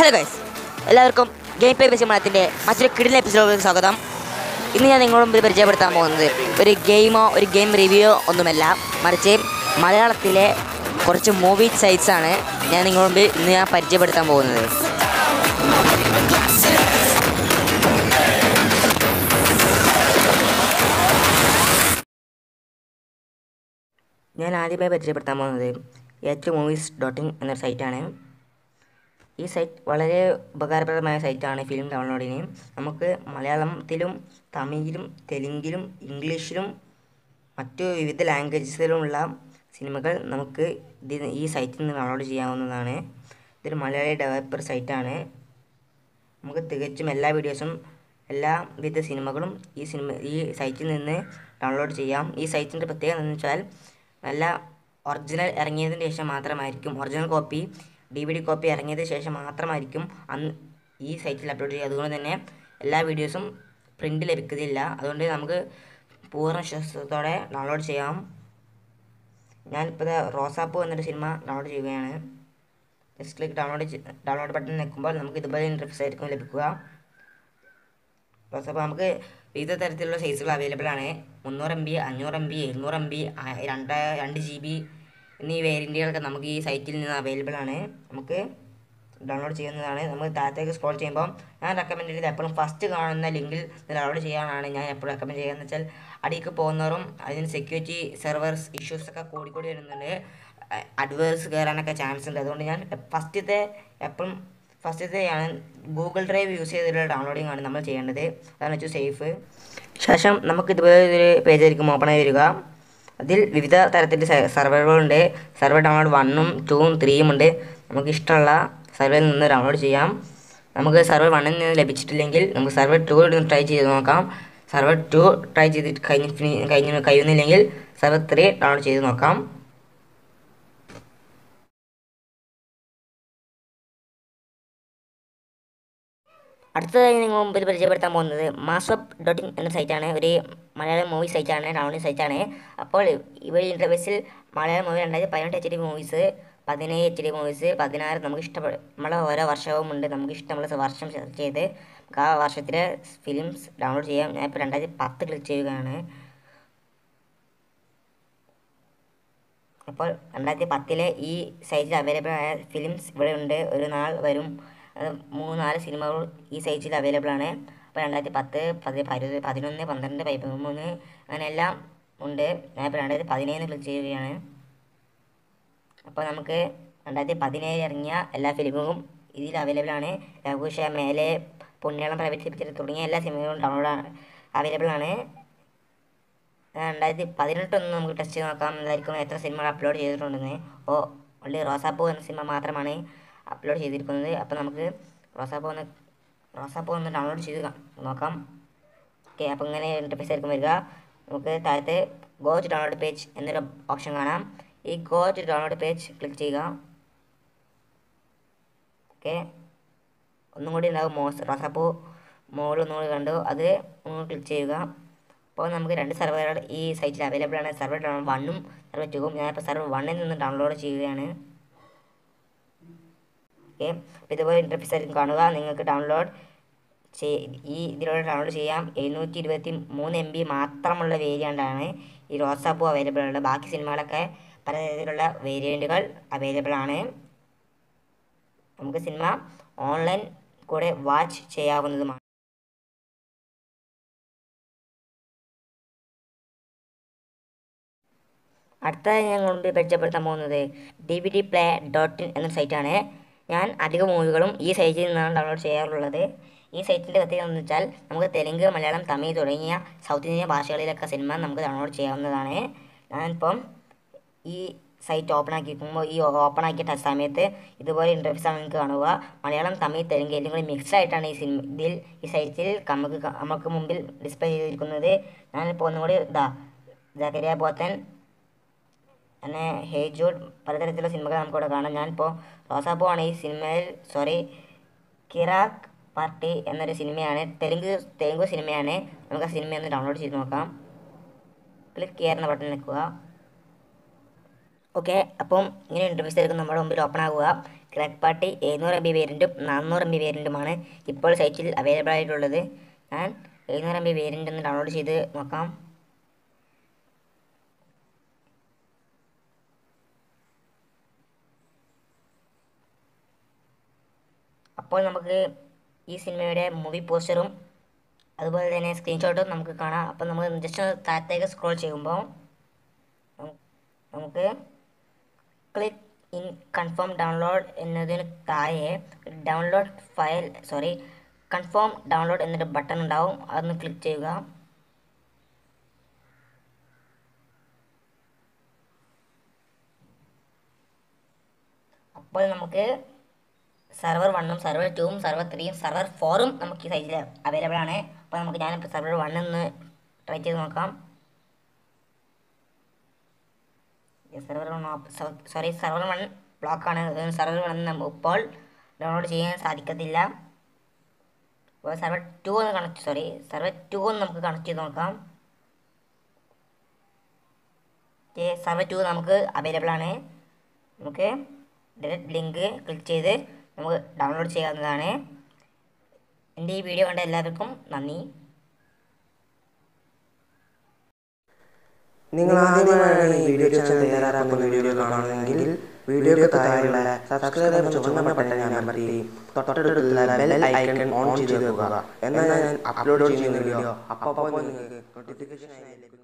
hello guys എല്ലാവർക്കും game play പരിചയമാനത്തിൻ്റെ മറ്റൊരു കിടിലൻ എപ്പിസോഡിലേക്ക് സ്വാഗതം ഇന്ന് ഞാൻ നിങ്ങളുടെ മുമ്പിൽ പരിചയപ്പെടുത്താൻ പോകുന്നത് ഒരു ഗെയിമോ ഒരു ഗെയിം റിവ്യൂ ഒന്നുമല്ല മറിച്ച് മലയാളത്തിലെ കുറച്ച് മൂവി സൈറ്റ്സ് ആണ് ഞാൻ നിങ്ങളുടെ മുമ്പിൽ ഇന്ന് ഞാൻ പരിചയപ്പെടുത്താൻ പോകുന്നത് ഞാൻ ആദ്യമായി പരിചയപ്പെടുത്താൻ പോകുന്നത് ഏറ്റവും മൂവീസ് ഡോട്ട് ഇൻ എന്നൊരു സൈറ്റാണ് ഈ സൈറ്റ് വളരെ ഉപകാരപ്രദമായ സൈറ്റാണ് ഫിലിം ഡൗൺലോഡിന് നമുക്ക് മലയാളത്തിലും തമിഴിലും തെലുങ്കിലും ഇംഗ്ലീഷിലും മറ്റു വിവിധ ലാംഗ്വേജസിലുമുള്ള സിനിമകൾ നമുക്ക് ഇതിൽ ഈ സൈറ്റിൽ നിന്ന് ഡൗൺലോഡ് ചെയ്യാവുന്നതാണ് ഇതൊരു മലയാളി ഡെവലപ്പർ സൈറ്റാണ് നമുക്ക് തികച്ചും എല്ലാ വീഡിയോസും എല്ലാ വിധ സിനിമകളും ഈ സിനിമ ഈ സൈറ്റിൽ നിന്ന് ഡൗൺലോഡ് ചെയ്യാം ഈ സൈറ്റിൻ്റെ പ്രത്യേകത എന്ന് വെച്ചാൽ നല്ല ഒറിജിനൽ ഇറങ്ങിയതിന് ശേഷം മാത്രമായിരിക്കും original copy D V D copy ഇറങ്ങിയതിന് ശേഷം മാത്രമായിരിക്കും അന്ന് ഈ സൈറ്റിൽ അപ്ലോഡ് ചെയ്യുക അതുകൊണ്ട് തന്നെ എല്ലാ വീഡിയോസും പ്രിൻ്റ് ലഭിക്കുന്നില്ല അതുകൊണ്ട് നമുക്ക് പൂർണ്ണ വിശ്വാസത്തോടെ ഡൗൺലോഡ് ചെയ്യാം ഞാനിപ്പോൾ റോസാപ്പൂ എന്നൊരു സിനിമ ഡൗൺലോഡ് ചെയ്യുകയാണ് just click download download button നിൽക്കുമ്പോൾ നമുക്ക് ഇതുപോലെ ഇൻ്റർഫേസ് ആയിരിക്കും ലഭിക്കുക അപ്പോൾ നമുക്ക് വിവിധ തരത്തിലുള്ള സൈസുകൾ അവൈലബിൾ ആണ് മുന്നൂറ് എം ബി അഞ്ഞൂറ് എം ബി എഴുന്നൂറ് എം ബി രണ്ട് രണ്ട് ജി ബി എന്നീ വേരിയൻറ്റുകളൊക്കെ നമുക്ക് ഈ സൈറ്റിൽ നിന്ന് അവൈലബിൾ ആണ് നമുക്ക് ഡൗൺലോഡ് ചെയ്യുന്നതാണ് നമുക്ക് താഴത്തേക്ക് സ്ക്രോൾ ചെയ്യുമ്പോൾ ഞാൻ റെക്കമെൻഡ് ചെയ്തത് എപ്പോഴും ഫസ്റ്റ് കാണുന്ന ലിങ്കിൽ ഡൗൺലോഡ് ചെയ്യാനാണ് ഞാൻ എപ്പോഴും റെക്കമെൻഡ് ചെയ്യുക എന്ന് വെച്ചാൽ അടിക്ക് പോകുന്നവരും അതിന് സെക്യൂരിറ്റി സെർവേഴ്സ് ഇഷ്യൂസ് ഒക്കെ കൂടിക്കൂടി വരുന്നുണ്ട് അഡ്വേഴ്സ് കയറാനൊക്കെ ചാൻസ് ഉണ്ട് അതുകൊണ്ട് ഞാൻ ഫസ്റ്റത്തെ എപ്പോഴും ഫസ്റ്റത്തെയാണ് ഗൂഗിൾ ഡ്രൈവ് യൂസ് ചെയ്തിട്ടുള്ള ഡൗൺലോഡിംഗ് ആണ് നമ്മൾ ചെയ്യേണ്ടത് അതാണ് ഏറ്റവും സേഫ് ശേഷം നമുക്ക് ഇതുപോലെ ഒരു പേജ് ആയിരിക്കും ഓപ്പൺ ആയി വരിക അതിൽ വിവിധ തരത്തിൻ്റെ സെർവറുകളുണ്ട് സെർവർ ഡൗൺലോഡ് വണ്ണും ടൂവും ത്രീയും ഉണ്ട് നമുക്ക് ഇഷ്ടമുള്ള സെർവറിൽ നിന്ന് ഡൗൺലോഡ് ചെയ്യാം നമുക്ക് സെർവർ വണ്ണിൽ നിന്ന് ലഭിച്ചിട്ടില്ലെങ്കിൽ നമുക്ക് സെർവർ ടു ട്രൈ ചെയ്ത് നോക്കാം സെർവർ ടു ട്രൈ ചെയ്തിട്ട് കഴിഞ്ഞ് കഴിഞ്ഞ് കഴിയുന്നില്ലെങ്കിൽ സെർവർ ത്രീ ഡൗൺലോഡ് ചെയ്ത് നോക്കാം അടുത്തതായി നിങ്ങൾ മുമ്പിൽ പരിചയപ്പെടുത്താൻ പോകുന്നത് മാസപ്പ് ഡോട്ട് ഇൻ എന്ന സൈറ്റാണ് ഒരു മലയാളം മൂവി സൈറ്റാണ് ഡൗൺലോഡ് സൈറ്റാണ് അപ്പോൾ ഇവിടെ ഇൻ്റർവെസിൽ മലയാളം മൂവി രണ്ടായിരത്തി പതിനെട്ട് എച്ച് ഡി മൂവീസ് പതിനേഴ് എച്ച് ഡി മൂവീസ് പതിനാറ് നമുക്ക് ഇഷ്ടപ്പെടും നമ്മളെ ഓരോ വർഷവും ഉണ്ട് നമുക്ക് ഇഷ്ടമുള്ള വർഷം സെർച്ച് ചെയ്ത് നമുക്ക് ആ വർഷത്തിലെ ഫിലിംസ് ഡൗൺലോഡ് ചെയ്യാം ഞാൻ ഇപ്പോൾ രണ്ടായിരത്തി പത്ത് ക്ലിക്ക് ചെയ്യുകയാണ് അപ്പോൾ രണ്ടായിരത്തി പത്തിലെ ഈ സൈറ്റിൽ അവൈലബിൾ ആയ ഫിലിംസ് ഇവിടെ ഉണ്ട് ഒരു നാൾ വരും അത് മൂന്നാല് സിനിമകൾ ഈ സൈറ്റിൽ അവൈലബിൾ ആണ് അപ്പോൾ രണ്ടായിരത്തി പത്ത് പതി പതി പതിനൊന്ന് പന്ത്രണ്ട് പതിമൂന്ന് അങ്ങനെ എല്ലാം ഉണ്ട് ഞാനിപ്പോൾ രണ്ടായിരത്തി പതിനേഴ് ക്ലിക്ക് ചെയ്യുകയാണ് അപ്പോൾ നമുക്ക് രണ്ടായിരത്തി പതിനേഴ് ഇറങ്ങിയ എല്ലാ ഫിലിമുകളും ഇതിൽ അവൈലബിൾ ആണ് ലഘുഷ മേലെ പുണ്യളം പ്രൈവറ്റ് ലിമിറ്റഡ് തുടങ്ങിയ എല്ലാ സിനിമകളും ഡൗൺലോഡ് അവൈലബിൾ ആണ് രണ്ടായിരത്തി പതിനെട്ടൊന്ന് നമുക്ക് ടെസ്റ്റ് ചെയ്ത് നോക്കാം എന്തായിരിക്കും എത്ര സിനിമകൾ അപ്ലോഡ് ചെയ്തിട്ടുണ്ടെന്ന് ഓ ഓൺലി റോസാപ്പൂ എന്ന സിനിമ മാത്രമാണ് അപ്ലോഡ് ചെയ്തിരിക്കുന്നത് അപ്പോൾ നമുക്ക് റോസാപ്പൂ ഒന്ന് റോസാപ്പൂ ഒന്ന് ഡൗൺലോഡ് ചെയ്ത് നോക്കാം ഓക്കെ അപ്പോൾ ഇങ്ങനെ ഇൻ്റർഫേസ് ആയിരിക്കും വരിക നമുക്ക് താഴത്തെ ഗോ ടു ഡൗൺലോഡ് പേജ് എന്നൊരു ഓപ്ഷൻ കാണാം ഈ go to download page click ചെയ്യുക ഓക്കെ ഒന്നും കൂടി ഉണ്ടാകും മോസ് റോസാപ്പൂ മോൾ ഒന്നും കൂടി കണ്ടു അത് ഒന്ന് ക്ലിക്ക് ചെയ്യുക അപ്പോൾ നമുക്ക് രണ്ട് സെർവറുകൾ ഈ സൈറ്റിൽ അവൈലബിൾ ആണ് സെർവർ ഡൗൺ വണ്ണും സെർവർ ടൂവും ഞാനിപ്പോൾ സെർവർ വണ്ണിൽ നിന്ന് ഡൗൺലോഡ് ചെയ്യുകയാണ് ഓക്കെ അപ്പോൾ ഇതുപോലെ ഇൻ്റർഫേസ് ആയിരിക്കും കാണുക നിങ്ങൾക്ക് ഡൗൺലോഡ് ഈ ഇതിലൂടെ ഡൗൺലോഡ് ചെയ്യാം എഴുന്നൂറ്റി ഇരുപത്തി മൂന്ന് എം ബി മാത്രമുള്ള വേരിയൻ്റാണ് ഈ റോസാപ്പൂ അവൈലബിൾ ഉള്ളത് ബാക്കി സിനിമകളൊക്കെ പല തരത്തിലുള്ള വേരിയൻറ്റുകൾ അവൈലബിൾ ആണ് നമുക്ക് സിനിമ ഓൺലൈൻ കൂടെ വാച്ച് ചെയ്യാവുന്നതുമാണ് അടുത്തതായി ഞാൻ കൊണ്ട് പരിചയപ്പെടുത്താൻ പോകുന്നത് D V D play dot in എന്ന സൈറ്റാണ് ഞാൻ അധിക മൂവികളും ഈ സൈറ്റിൽ നിന്നാണ് ഡൗൺലോഡ് ചെയ്യാറുള്ളത് ഈ സൈറ്റിൻ്റെ പ്രത്യേകത എന്ന് വെച്ചാൽ നമുക്ക് തെലുങ്ക് മലയാളം തമിഴ് തുടങ്ങിയ സൗത്ത് ഇന്ത്യൻ ഭാഷകളിലൊക്കെ സിനിമ നമുക്ക് ഡൗൺലോഡ് ചെയ്യാവുന്നതാണ് ഞാനിപ്പം ഈ സൈറ്റ് ഓപ്പൺ ആക്കിയിരിക്കുമ്പോൾ ഈ ഓപ്പൺ ആക്കിയ സമയത്ത് ഇതുപോലെ ഇൻ്റർഫേസ് ആണ് നിങ്ങൾക്ക് കാണുക മലയാളം തമിഴ് തെലുങ്ക് എല്ലാം കൂടി മിക്സ് ആയിട്ടാണ് ഈ സിനിമ ഇതിൽ ഈ സൈറ്റിൽ നമുക്ക് നമുക്ക് മുമ്പിൽ ഡിസ്പ്ലേ ചെയ്തിരിക്കുന്നത് ഞാനിപ്പോൾ ഒന്നും കൂടി ഇതാ ജക്കരിയ പോത്തൻ അങ്ങനെ ഹേജൂഡ് പലതരത്തിലുള്ള സിനിമകൾ നമുക്കിവിടെ കാണാം ഞാനിപ്പോൾ റോസാപ്പൂ ആണ് ഈ സിനിമയിൽ സോറി കിറാക്ക് പാർട്ടി എന്നൊരു സിനിമയാണ് തെലുങ്ക് തെലുങ്ക് സിനിമയാണ് നമുക്ക് ആ സിനിമ ഒന്ന് ഡൗൺലോഡ് ചെയ്ത് നോക്കാം ക്ലിക്ക് ചെയ്യാറുന്ന ബട്ടൺ നിൽക്കുക ഓക്കെ അപ്പം ഇങ്ങനെ ഇൻ്റർവ്യൂസ് ആയിരിക്കും നമ്മുടെ മുമ്പിൽ ഓപ്പൺ ആകുക ക്രാക്ക് പാർട്ടി എഴുന്നൂറ് എം ബി വേരിയൻറ്റും നാനൂറ് എം ബി വേരിയൻറ്റുമാണ് ഇപ്പോൾ സൈറ്റിൽ അവൈലബിൾ ആയിട്ടുള്ളത് ഞാൻ എഴുന്നൂറ് എം ബി വേരിയൻ്റ് ഒന്ന് ഡൗൺലോഡ് ചെയ്ത് നോക്കാം അപ്പോൾ നമുക്ക് ഈ സിനിമയുടെ മൂവി പോസ്റ്ററും അതുപോലെ തന്നെ സ്ക്രീൻഷോട്ടും നമുക്ക് കാണാം അപ്പോൾ നമ്മൾ ജസ്റ്റ് താഴത്തേക്ക് സ്ക്രോൾ ചെയ്യുമ്പോൾ നമുക്ക് നമുക്ക് ക്ലിക്ക് ഇൻ കൺഫേം ഡൗൺലോഡ് എന്നതിന് താഴെ download file sorry confirm download എന്നൊരു ബട്ടൺ ഉണ്ടാവും അതൊന്ന് ക്ലിക്ക് ചെയ്യുക അപ്പോൾ നമുക്ക് സെർവർ വണ്ണും സെർവർ ടൂവും സെർവർ ത്രീയും സെർവർ ഫോറും നമുക്ക് ഈ സൈറ്റിൽ അവൈലബിൾ ആണ് അപ്പോൾ നമുക്ക് ഞാനിപ്പോൾ സെർവർ വണ്ണെന്ന് ട്രൈ ചെയ്ത് നോക്കാം server one sorry server one ബ്ലോക്കാണ് സെർവർ വൺ ഇപ്പോൾ ഡൗൺലോഡ് ചെയ്യാൻ സാധിക്കത്തില്ല അപ്പോൾ സെർവർ ടു ഒന്ന് കണക്ട് സോറി സെർവർ ടു ഒന്ന് നമുക്ക് കണക്ട് ചെയ്ത് നോക്കാം സെർവർ ടു നമുക്ക് അവൈലബിൾ ആണ് നമുക്ക് ഡയറക്റ്റ് ലിങ്ക് ക്ലിക്ക് ചെയ്ത് നമുക്ക് ഡൗൺലോഡ് ചെയ്യാവുന്നതാണ് എൻ്റെ ഈ വീഡിയോ കണ്ട എല്ലാവർക്കും നന്ദി നിങ്ങൾ ആദ്യമായാണ് ഈ വീഡിയോ ചാനൽ തയ്യാറാക്കുന്ന വീഡിയോ കാണുന്നതെങ്കിൽ വീഡിയോക്ക് താഴെയുള്ള സബ്സ്ക്രൈബ് ചുവന്ന ബട്ടൺ അമർത്തി തൊട്ടടുത്തുള്ള ബെൽ ഐക്കൺ ഓൺ ചെയ്ത് വെക്കുക എന്നാൽ ഞാൻ അപ്ലോഡ് ചെയ്യുന്ന വീഡിയോ അപ്പോൾ നിങ്ങൾക്ക് നോട്ടിഫിക്കേഷൻ ലഭിക്കും